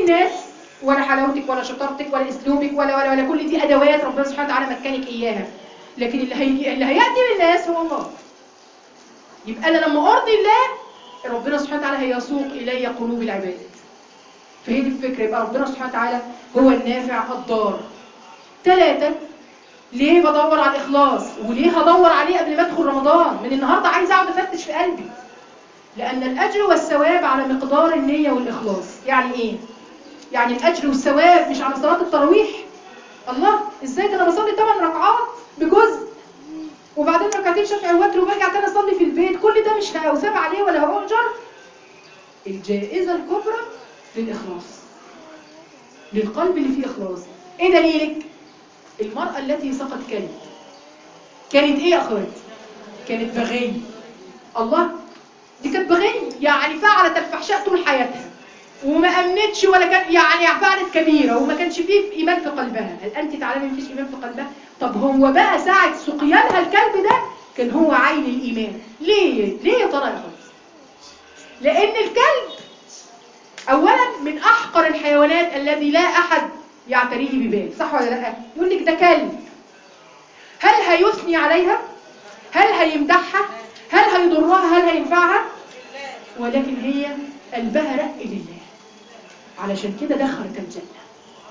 الناس ولا حلاوتك ولا شطارتك ولا اسلوبك ولا ولا ولا كل دي ادوات ربنا سبحانه وتعالى مكنك اياها لكن اللي هيجي اللي هياتي للناس هو الله يبقى انا لما ارضي الله ربنا سبحانه وتعالى هيسوق الي قلوب العباد فهي دي الفكره يبقى ربنا سبحانه وتعالى هو النافع الضار ثلاثه ليه بدور على الاخلاص وليه هدور عليه قبل ما ادخل رمضان من النهارده عايز اقعد افتش في قلبي لان الاجر والثواب على مقدار النيه والاخلاص يعني ايه يعني الاجر والثواب مش على صلاه التراويح الله ازاي ده انا بصلي 8 ركعات بجزء وبعدين ركعتين شفع ووتر وبرجع تاني اصلي في البيت كل ده مش هأثاب عليه ولا هأجر الجائزة الكبرى للإخلاص للقلب اللي فيه إخلاص إيه دليلك؟ المرأة التي سقط كلب كانت إيه يا أخواتي؟ كانت بغية الله دي كانت بغية يعني فعلت الفحشاء طول حياتها وما أمنتش ولا كان يعني فعلت كبيرة وما كانش فيه إيمان في قلبها هل أنت تعلمي مفيش إيمان في قلبها؟ طب هو بقى ساعة سقيانها الكلب ده كان هو عين الإيمان ليه؟ ليه يا ترى يا أخواتي؟ لأن الكلب أولا من أحقر الحيوانات الذي لا أحد يعتريه ببال صح ولا لا؟ يقول لك ده كلب هل هيثني عليها؟ هل هيمدحها؟ هل هيضرها؟ هل هينفعها؟ ولكن هي قلبها رق لله علشان كده دخلت الجنة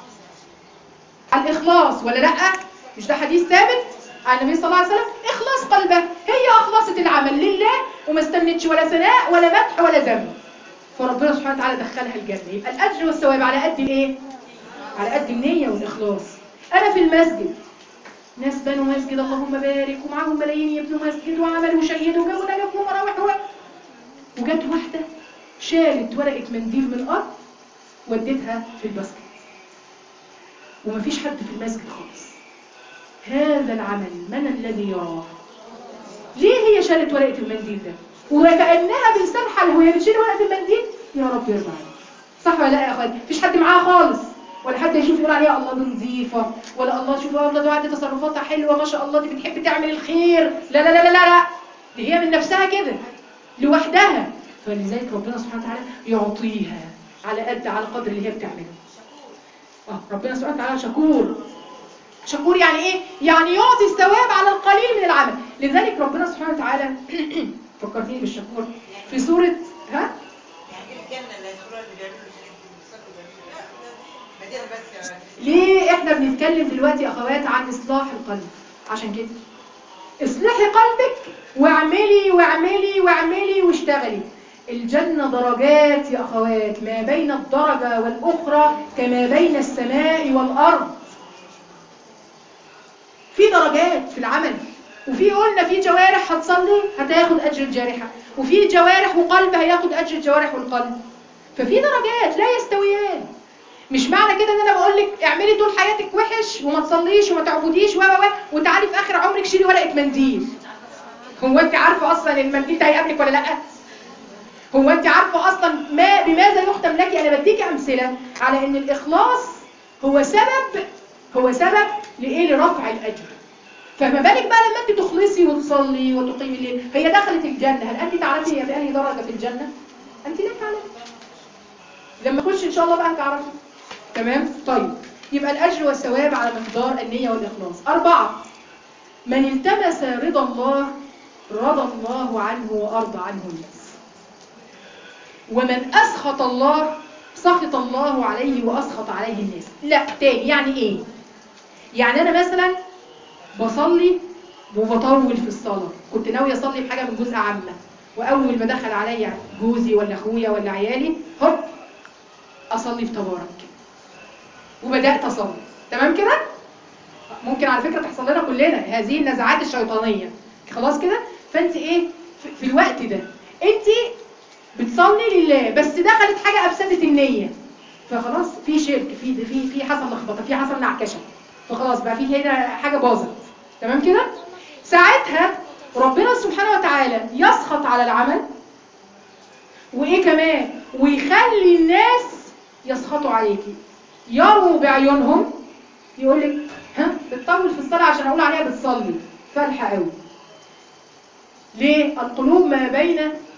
الإخلاص ولا لأ؟ مش ده حديث ثابت عن النبي صلى الله عليه وسلم إخلاص قلبها هي أخلصت العمل لله وما استنتش ولا ثناء ولا مدح ولا ذم فربنا سبحانه وتعالى دخلها الجنة يبقى الأجر والثواب على قد الإيه؟ على قد النية والإخلاص أنا في المسجد ناس بنوا مسجد اللهم بارك ومعاهم ملايين يبنوا مسجد وعملوا وشيدوا وجابوا نجف ومراوح و... وجت واحدة شالت ورقة منديل من الأرض وديتها في الباسكت ومفيش حد في المسجد خالص هذا العمل من الذي يراه ليه هي شالت ورقة المنديل ده وكأنها بلسان حالها وهي بتشيل ورقة المنديل يا رب يرضى عليك صح ولا لا يا اخواتي مفيش حد معاها خالص ولا حد يشوف يقول عليها الله دي نظيفه ولا الله شوف الله دي واحده تصرفاتها حلوه ما شاء الله دي بتحب تعمل الخير لا لا لا لا لا, لا. دي هي من نفسها كده لوحدها فلذلك ربنا سبحانه وتعالى يعطيها على قد على قدر اللي هي بتعمله اه ربنا سبحانه وتعالى شكور شكور يعني ايه يعني يعطي الثواب على القليل من العمل لذلك ربنا سبحانه وتعالى فكرتيني بالشكور في سوره ها يعني الجنة اللي الصورة اللي بيعملوا بيمسكوا بيعملوا لا ده مدينة بس يعني ليه احنا بنتكلم دلوقتي يا اخوات عن اصلاح القلب عشان كده اصلحي قلبك واعملي واعملي واعملي واشتغلي الجنة درجات يا اخوات ما بين الدرجة والاخرى كما بين السماء والارض في درجات في العمل وفي قلنا في جوارح هتصلي هتاخد اجر الجارحة وفي جوارح وقلب هياخد اجر الجوارح والقلب ففي درجات لا يستويان مش معنى كده ان انا بقول لك اعملي طول حياتك وحش وما تصليش وما تعبديش و و و وتعالي في اخر عمرك شيلي ورقه منديل هو انت عارفه اصلا المنديل ده هيقابلك ولا لا هو انت عارفه اصلا ما بماذا يختم لك انا بديكي امثله على ان الاخلاص هو سبب هو سبب لايه لرفع الاجر فما بالك بقى لما انت تخلصي وتصلي وتقيمي الليل هي دخلت الجنه هل انت تعرفي هي في انهي درجه في الجنه انت لا تعلمي لما اخش ان شاء الله بقى هتعرفي تمام طيب يبقى الاجر والثواب على مقدار النيه والاخلاص اربعه من التمس رضا الله رضى الله عنه وارضى عنه الناس ومن اسخط الله سخط الله عليه واسخط عليه الناس لا تاني يعني ايه يعني انا مثلا بصلي وبطول في الصلاه كنت ناويه اصلي بحاجه من جزء عامه واول ما دخل عليا جوزي ولا اخويا ولا عيالي هوب اصلي في تبارك وبدات اصلي تمام كده ممكن على فكره تحصل لنا كلنا هذه النزعات الشيطانيه خلاص كده فانت ايه في- في الوقت ده انت بتصلي لله بس دخلت حاجه افسدت النيه فخلاص في شرك في في في حصل لخبطه في حصل نعكشه فخلاص بقى في هنا حاجه باظت تمام كده ساعتها ربنا سبحانه وتعالى يسخط على العمل وايه كمان ويخلي الناس يسخطوا عليكي يروا بعيونهم يقول لك ها بتطول في الصلاه عشان اقول عليها بتصلي فالحه قوي ليه القلوب ما بين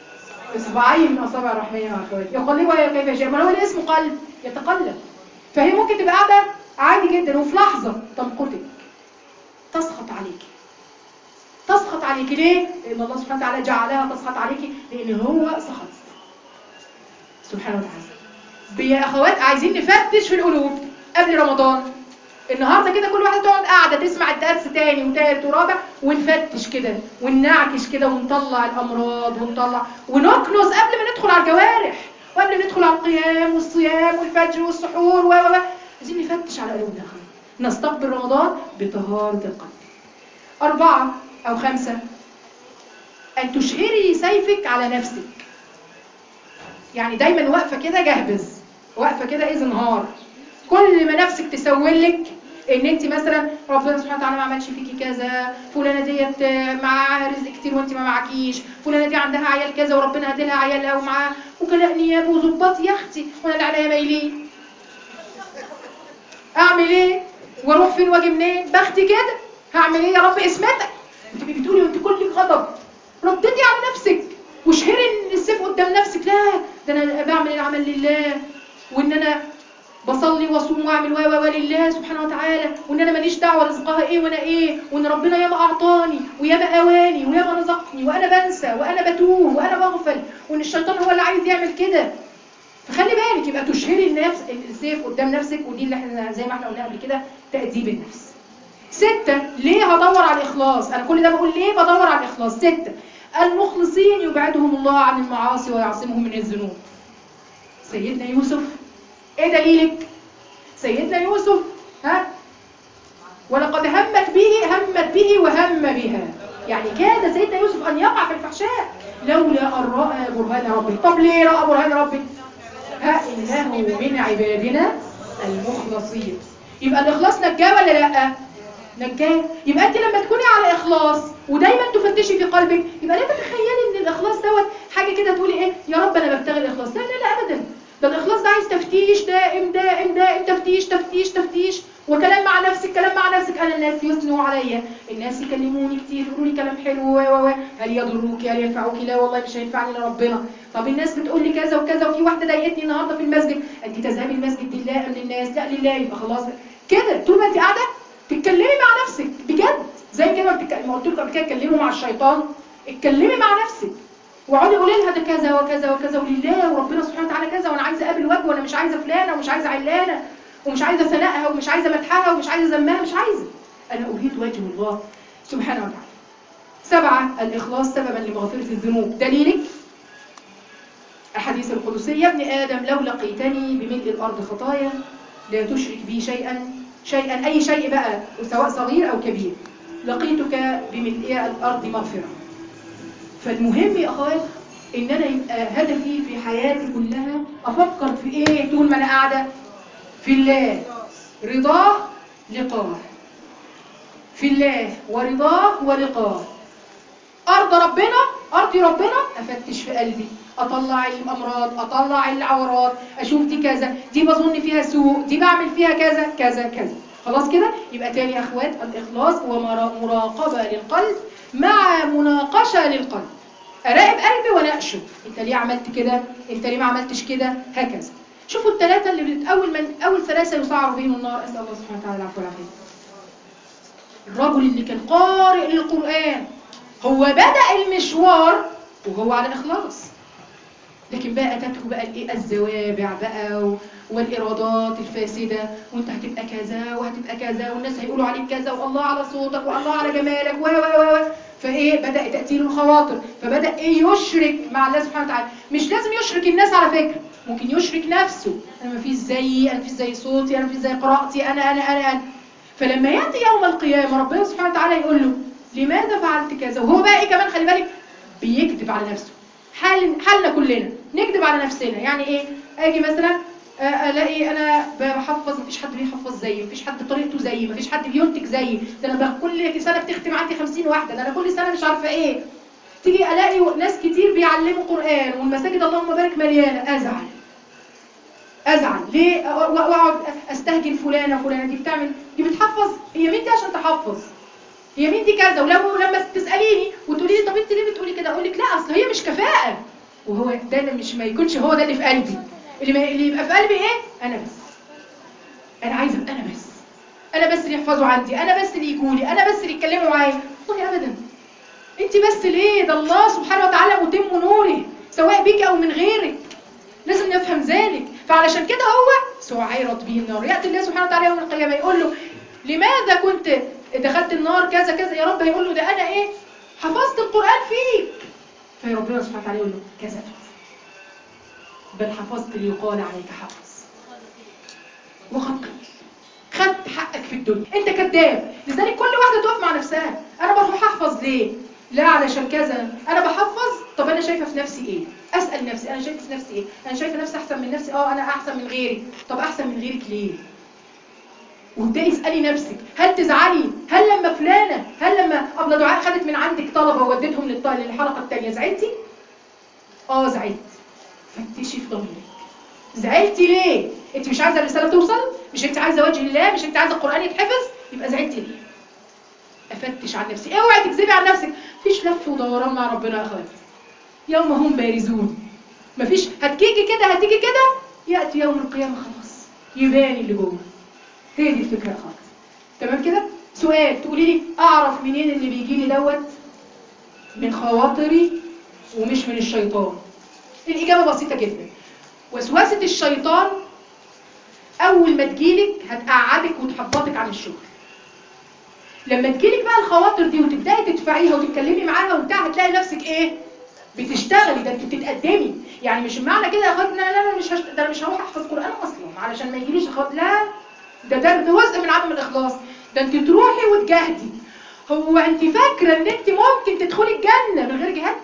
اصبعين من اصابع الرحمن يا اخواتي يقلبها كيف يشاء ما هو الاسم قلب يتقلب فهي ممكن تبقى قاعده عادي جدا وفي لحظه تمقتك تسخط عليك تسخط عليك ليه؟ لان الله سبحانه وتعالى جعلها تسخط عليك لان هو سخط سبحانه وتعالى يا اخوات عايزين نفتش في القلوب قبل رمضان النهارده كده كل واحده تقعد قاعده تسمع الدرس تاني وتالت ورابع ونفتش كده وننعكش كده ونطلع الامراض ونطلع ونكنس قبل ما ندخل على الجوارح وقبل ما ندخل على القيام والصيام والفجر والسحور و و و عايزين نفتش على قلوبنا يا اخوات نستقبل رمضان بطهاره القلب اربعه او خمسه ان تشهري سيفك على نفسك يعني دايما واقفه كده جهبذ واقفه كده ايه زنهار كل ما نفسك تسول لك ان انت مثلا ربنا سبحانه وتعالى ما عملش فيكي كذا فلانه ديت معاها رزق كتير وانت ما معكيش فلانه دي عندها عيال كذا وربنا هدي لها عيالها ومعاها وكلاء نيابه وظباط يا اختي وانا اللي عليا مايلين اعمل ايه واروح فين واجي منين بختي كده هعمل ايه يا رب اسمتك انت بتقولي وانت كل غضب رددي على نفسك واشهري ان السيف قدام نفسك لا ده انا بعمل العمل لله وان انا بصلي واصوم واعمل و و لله سبحانه وتعالى وان انا ماليش دعوه رزقها ايه وانا ايه وان ربنا ياما اعطاني وياما اواني وياما رزقني وانا بنسى وانا بتوه وانا بغفل وان الشيطان هو اللي عايز يعمل كده فخلي بالك يبقى تشهري النفس السيف قدام نفسك ودي اللي احنا زي ما احنا قلنا قبل كده تأديب النفس ستة ليه هدور على الإخلاص أنا كل ده بقول ليه بدور على الإخلاص ستة المخلصين يبعدهم الله عن المعاصي ويعصمهم من الذنوب سيدنا يوسف ايه دليلك سيدنا يوسف ها ولقد همت به همت به وهم بها يعني كاد سيدنا يوسف ان يقع في الفحشاء لولا ان راى برهان ربه طب ليه راى برهان ربه ها انه من عبادنا المخلصين يبقى الاخلاص نجاه ولا لا نجاه يبقى انت لما تكوني على اخلاص ودايما تفتشي في قلبك يبقى لا تتخيلي ان الاخلاص دوت حاجه كده تقولي ايه يا رب انا ببتغي الاخلاص لا لا لا ابدا ده الاخلاص ده عايز تفتيش دائم دائم دائم تفتيش تفتيش تفتيش وكلام مع نفسك كلام مع نفسك انا الناس يثنوا عليا الناس يكلموني كتير يقولوا لي كلام حلو و و و هل يضروك هل ينفعوك لا والله مش هينفعني الا ربنا طب الناس بتقول لي كذا وكذا وفي واحده ضايقتني النهارده في المسجد انت تذهبي المسجد لله ام للناس لا لله يبقى خلاص كده طول ما انت قاعده تتكلمي مع نفسك بجد زي كده ما قلت لكم قبل كده اتكلموا مع الشيطان اتكلمي مع نفسك واقعدي قولي لها ده كذا وكذا وكذا ولله وربنا سبحانه وتعالى كذا وانا عايزه اقابل وجه وانا مش عايزه فلانه ومش عايزه علانه ومش عايزه ثنائها ومش عايزه مدحها ومش عايزه ذمها مش عايزه انا اريد وجه الله سبحانه وتعالى سبعة الإخلاص سببا لمغفرة الذنوب دليلك الحديث القدسي يا ابن آدم لو لقيتني بملء الأرض خطايا لا تشرك بي شيئا شيئا أي شيء بقى سواء صغير أو كبير لقيتك بملء الأرض مغفرة فالمهم يا أخوات إن أنا يبقى هدفي في حياتي كلها أفكر في إيه طول ما أنا قاعدة في الله رضاه لقاه في الله ورضاه ولقاه أرضى ربنا أرضي ربنا أفتش في قلبي أطلع الأمراض أطلع العورات أشوف دي كذا دي بظن فيها سوء دي بعمل فيها كذا كذا كذا خلاص كده يبقى تاني يا أخوات الإخلاص هو مراقبة للقلب مع مناقشة للقلب أراقب قلبي وأناقشه أنت ليه عملت كده أنت ليه ما عملتش كده هكذا شوفوا الثلاثة اللي أول من أول ثلاثة يسعروا بهم النار أسأل الله سبحانه وتعالى العفو والعافية الرجل اللي كان قارئ للقرآن هو بدأ المشوار وهو على إخلاص لكن بقى أتته بقى الإيه الزوابع بقى والإرادات الفاسدة وانت هتبقى كذا وهتبقى كذا والناس هيقولوا عليك كذا والله على صوتك والله على جمالك و و و فايه بدأ تأتيله الخواطر فبدأ ايه يشرك مع الله سبحانه وتعالى مش لازم يشرك الناس على فكرة ممكن يشرك نفسه انا ما فيش زيي انا ما فيش زي صوتي انا ما فيش زي قراءتي انا انا انا انا فلما يأتي يوم القيامة ربنا سبحانه وتعالى يقول له لماذا فعلت كذا وهو بقى ايه كمان خلي بالك بيكذب على نفسه حال حالنا كلنا نكذب على نفسنا يعني ايه اجي مثلا الاقي انا بحفظ مفيش حد بيحفظ زيي مفيش حد طريقته زيي مفيش حد بينتج زيي ده انا كل سنه بتختم عندي 50 واحده ده انا كل سنه مش عارفه ايه تيجي الاقي ناس كتير بيعلموا قران والمساجد اللهم بارك مليانه ازعل ازعل ليه واقعد استهجن فلانه وفلانه دي بتعمل دي بتحفظ هي مين دي عشان تحفظ هي مين دي كذا ولو لما تساليني وتقولي لي طب انت ليه بتقولي كده اقول لك لا اصل هي مش كفاءه وهو ده اللي مش ما يكونش هو ده اللي في قلبي اللي, ما اللي يبقى في قلبي ايه انا بس انا عايزه ابقى انا بس انا بس اللي يحفظوا عندي انا بس اللي يجوا لي انا بس اللي يتكلموا معايا والله ابدا انت بس ليه ده الله سبحانه وتعالى متم نوره سواء بيك او من غيرك لازم نفهم ذلك فعلشان كده هو سعيرت به النار ياتي الله سبحانه وتعالى يوم القيامه يقول له لماذا كنت دخلت النار كذا كذا يا رب هيقول له ده انا ايه حفظت القران فيك في ربنا سبحانه وتعالى يقول له كذبت بل حفظت ليقال عليك حافظ وقد قيل خدت حقك في الدنيا انت كذاب لذلك كل واحده تقف مع نفسها انا بروح احفظ ليه لا علشان كذا انا بحفظ طب انا شايفه في نفسي ايه اسال نفسي انا شايفه في نفسي ايه انا شايفه نفسي احسن من نفسي اه انا احسن من غيري طب احسن من غيرك ليه وابدأي اسألي نفسك هل تزعلي هل لما فلانة هل لما أبلة دعاء خدت من عندك طلبة وودتهم للط- للحلقة التانية زعلتي؟ اه زعلت فتشي في ضميرك زعلتي ليه؟ انت مش عايزة الرسالة توصل؟ مش انت عايزة وجه الله؟ مش انت عايزة القرآن يتحفظ؟ يبقى زعلتي ليه؟ افتش عن نفسي اوعي تكذبي عن نفسك مفيش لف ودوران مع ربنا يا اخواتي يوم هم بارزون مفيش هتيجي كده هتيجي كده ياتي يوم القيامه خلاص يبان اللي جوه هي دي الفكره يا اخواتي تمام كده سؤال تقولي لي اعرف منين اللي بيجي لي دوت من خواطري ومش من الشيطان الاجابه بسيطه جدا وسوسه الشيطان اول ما تجيلك هتقعدك وتحبطك عن الشغل لما تجيلك بقى الخواطر دي وتبداي تدفعيها وتتكلمي معاها وبتاع هتلاقي نفسك ايه بتشتغلي ده انت بتتقدمي يعني مش معنى كده يا اخواتي لا لا لا مش هشت... ده انا مش هروح احفظ قران اصلا علشان ما يجيليش اخوات لا ده ده ده جزء من عدم الاخلاص ده انت تروحي وتجاهدي هو انت فاكره ان انت ممكن تدخلي الجنه من غير جهاد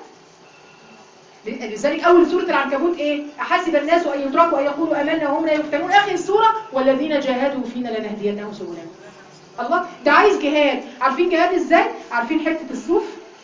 لذلك اول سوره العنكبوت ايه احسب الناس ان يتركوا ان يقولوا امنا وهم لا يفتنون اخر السوره والذين جاهدوا فينا لنهدينهم سبلنا الله ده عايز جهاد عارفين جهاد ازاي عارفين حته الصوف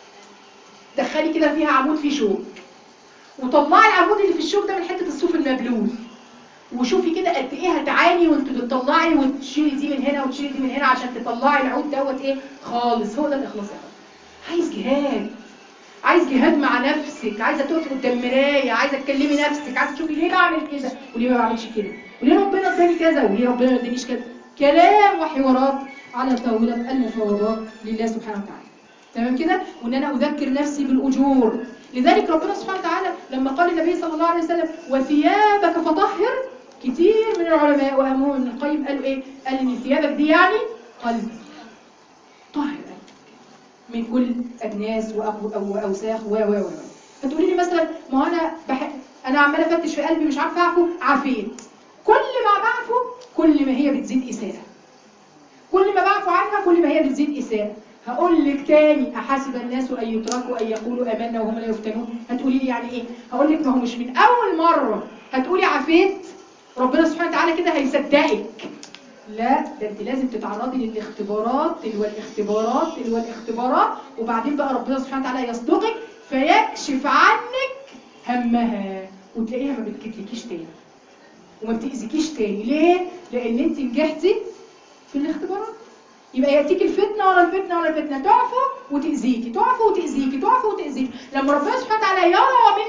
دخلي كده فيها عمود فيه شوك وطلعي العمود اللي في الشوك ده من حته الصوف المبلول وشوفي كده قد ايه هتعاني وانت بتطلعي وتشيلي دي من هنا وتشيلي دي من هنا عشان تطلعي العود دوت ايه خالص هو ده الاخلاص يا اخوان عايز جهاد عايز جهاد مع نفسك عايزه تقفي قدام مرايه عايزه تكلمي نفسك عايزه تشوفي ليه بعمل كده وليه ما بعملش كده وليه ربنا اداني كذا وليه ربنا ما ادانيش كذا كلام وحوارات على طاوله المفاوضات لله سبحانه وتعالى تمام كده وان انا اذكر نفسي بالاجور لذلك ربنا سبحانه وتعالى لما قال النبي صلى الله عليه وسلم وثيابك فطهر كتير من العلماء وأهمهم ابن القيم قالوا ايه قال ان ثيابك دي يعني قلبك طهر قلبك من كل أدناس وأو- أو أوساخ و و و هتقولي لي مثلا ما انا بح... انا عماله افتش في قلبي مش عارفه اعفو عافيت كل ما بعفو كل ما هي بتزيد اساءه كل ما بعفو عنها كل ما هي بتزيد اساءه هقول لك تاني احاسب الناس ان يتركوا ان يقولوا امنا وهم لا يفتنون هتقولي لي يعني ايه هقول لك ما هو مش من اول مره هتقولي عافيت ربنا سبحانه وتعالى كده هيصدقك لا ده انت لازم تتعرضي للاختبارات تلو الاختبارات تلو الاختبارات وبعدين بقى ربنا سبحانه وتعالى يصدقك فيكشف عنك همها وتلاقيها ما بتجيلكيش تاني وما بتأذيكيش تاني ليه؟ لأن انت نجحتي في الاختبارات يبقى يأتيك الفتنة ورا الفتنة ورا الفتنة تعفو وتأذيكي تعفو وتأذيكي تعفو وتأذيكي لما ربنا سبحانه وتعالى يرى